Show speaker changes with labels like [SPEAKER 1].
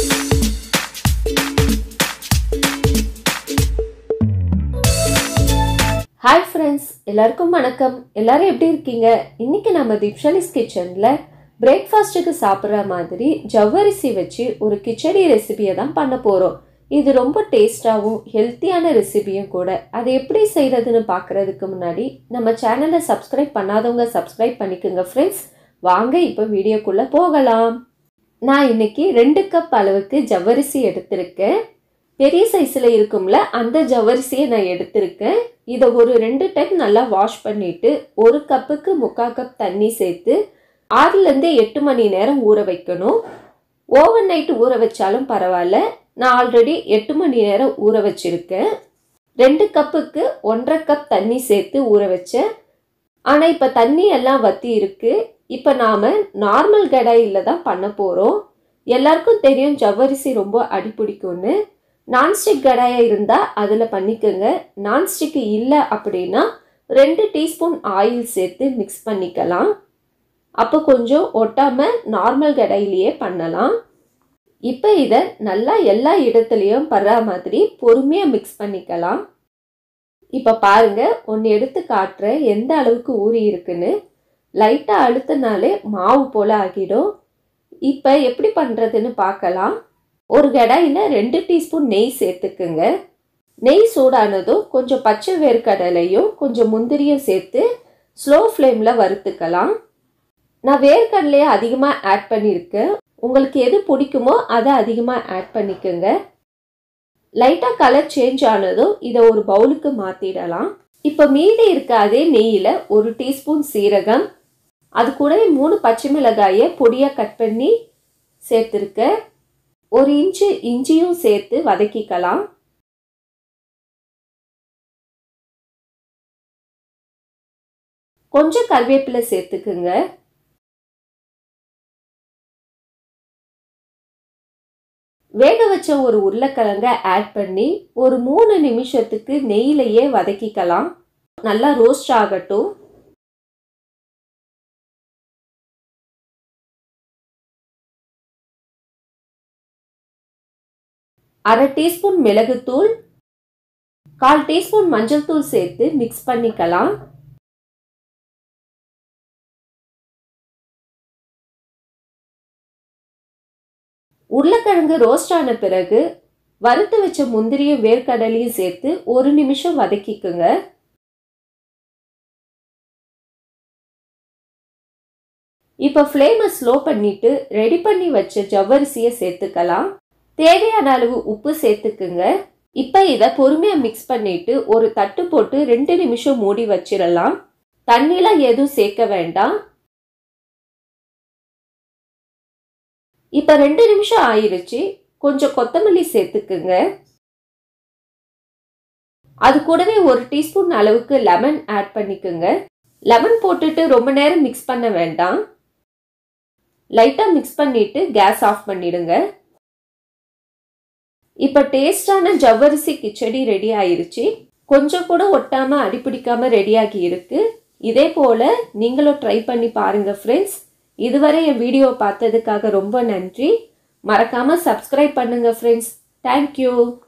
[SPEAKER 1] hi friends எல்லாருக்கும் வணக்கம் எல்லாரும் எப்படி இருக்கீங்க இன்னைக்கு நம்ம தீப்ஷாலிஸ் கிச்சனில் பிரேக்ஃபாஸ்ட்டுக்கு சாப்பிட்ற மாதிரி ஜவ்வரிசி வச்சு ஒரு கிச்சடி ரெசிபியை தான் பண்ண போகிறோம் இது ரொம்ப டேஸ்டாகவும் ஹெல்த்தியான ரெசிபியும் கூட அதை எப்படி செய்கிறதுன்னு பார்க்குறதுக்கு முன்னாடி நம்ம சேனலை சப்ஸ்கிரைப் பண்ணாதவங்க சப்ஸ்கிரைப் பண்ணிக்கோங்க ஃப்ரெண்ட்ஸ் வாங்க இப்போ வீடியோக்குள்ளே போகலாம் நான் இன்னைக்கு ரெண்டு கப் அளவுக்கு ஜவ்வரிசி எடுத்திருக்கேன் பெரிய சைஸில் இருக்கும்ல அந்த ஜவ்வரிசியை நான் எடுத்திருக்கேன் இதை ஒரு ரெண்டு டைம் நல்லா வாஷ் பண்ணிட்டு ஒரு கப்புக்கு முக்கால் கப் தண்ணி சேர்த்து ஆறுலேருந்து எட்டு மணி நேரம் ஊற வைக்கணும் ஓவர் நைட் ஊற வச்சாலும் பரவாயில்ல நான் ஆல்ரெடி எட்டு மணி நேரம் ஊற வச்சிருக்கேன் ரெண்டு கப்புக்கு ஒன்றரை கப் தண்ணி சேர்த்து ஊற வச்சேன் ஆனால் இப்போ தண்ணி எல்லாம் வற்றி இருக்கு இப்போ நாம் நார்மல் கடாயில் தான் பண்ண போகிறோம் எல்லாருக்கும் தெரியும் ஜவ்வரிசி ரொம்ப அடிப்பிடிக்கும்னு நான்ஸ்டிக் கடாயாக இருந்தால் அதில் பண்ணிக்கோங்க நான்ஸ்டிக் இல்லை அப்படின்னா ரெண்டு டீஸ்பூன் ஆயில் சேர்த்து மிக்ஸ் பண்ணிக்கலாம் அப்போ கொஞ்சம் ஒட்டாமல் நார்மல் கடாயிலேயே பண்ணலாம் இப்போ இதை நல்லா எல்லா இடத்துலையும் படுற மாதிரி பொறுமையாக மிக்ஸ் பண்ணிக்கலாம் இப்போ பாருங்க ஒன்று எடுத்து காட்டுறேன் எந்த அளவுக்கு ஊறி இருக்குன்னு லைட்டாக அழுத்தினாலே மாவு போல் ஆகிடும் இப்போ எப்படி பண்ணுறதுன்னு பார்க்கலாம் ஒரு கடாயில் ரெண்டு டீஸ்பூன் நெய் சேர்த்துக்குங்க நெய் சூடானதும் கொஞ்சம் பச்சை வேர்க்கடலையும் கொஞ்சம் முந்திரியும் சேர்த்து ஸ்லோ ஃப்ளேமில் வறுத்துக்கலாம் நான் வேர்க்கடலையை அதிகமாக ஆட் பண்ணியிருக்கேன் உங்களுக்கு எது பிடிக்குமோ அதை அதிகமாக ஆட் பண்ணிக்கோங்க லைட்டாக கலர் சேஞ்ச் ஆனதும் இதை ஒரு பவுலுக்கு மாற்றிடலாம் இப்போ மீதி இருக்க அதே நெய்யில் ஒரு டீஸ்பூன் சீரகம் அது கூடவே மூணு பச்சை மிளகாயை பொடியாக கட் பண்ணி சேர்த்துருக்கேன் ஒரு இன்ச்சு இஞ்சியும் சேர்த்து வதக்கிக்கலாம் கொஞ்சம் கருவேப்பிலை சேர்த்துக்குங்க வேக வச்ச ஒரு உருளைக்கிழங்க ஆட் பண்ணி ஒரு மூணு நிமிஷத்துக்கு நெய்யிலேயே வதக்கிக்கலாம் நல்லா ரோஸ்ட் ஆகட்டும் அரை டீஸ்பூன் மிளகுத்தூள் கால் டீஸ்பூன் மஞ்சள் தூள் சேர்த்து மிக்ஸ் பண்ணிக்கலாம் உருளைக்கிழங்கு ரோஸ்ட் ஆன பிறகு வறுத்து வச்ச முந்திரியும் வேர்க்கடலையும் சேர்த்து ஒரு நிமிஷம் வதக்கிக்குங்க இப்போ ஃப்ளேமை ஸ்லோ பண்ணிட்டு ரெடி பண்ணி வச்ச ஜவ்வரிசியை சேர்த்துக்கலாம் தேவையான அளவு உப்பு சேர்த்துக்குங்க இப்போ இதை பொறுமையாக மிக்ஸ் பண்ணிட்டு ஒரு தட்டு போட்டு ரெண்டு நிமிஷம் மூடி வச்சிடலாம் தண்ணிலாம் எதுவும் சேர்க்க வேண்டாம் இப்போ ரெண்டு நிமிஷம் ஆயிருச்சு கொஞ்சம் கொத்தமல்லி சேர்த்துக்குங்க அது கூடவே ஒரு டீஸ்பூன் அளவுக்கு லெமன் ஆட் பண்ணிக்கோங்க லெமன் போட்டுட்டு ரொம்ப நேரம் மிக்ஸ் பண்ண வேண்டாம் லைட்டாக மிக்ஸ் பண்ணிட்டு கேஸ் ஆஃப் பண்ணிடுங்க இப்போ டேஸ்டான ஜவ்வரிசி கிச்சடி ரெடி ஆயிருச்சு கொஞ்சம் கூட ஒட்டாம அடிப்பிடிக்காம ரெடியாகி இருக்கு இதே போல நீங்களும் ட்ரை பண்ணி பாருங்க ஃப்ரெண்ட்ஸ் இதுவரை என் வீடியோ பார்த்ததுக்காக ரொம்ப நன்றி மறக்காம சப்ஸ்கிரைப் பண்ணுங்க ஃப்ரெண்ட்ஸ் தேங்க்யூ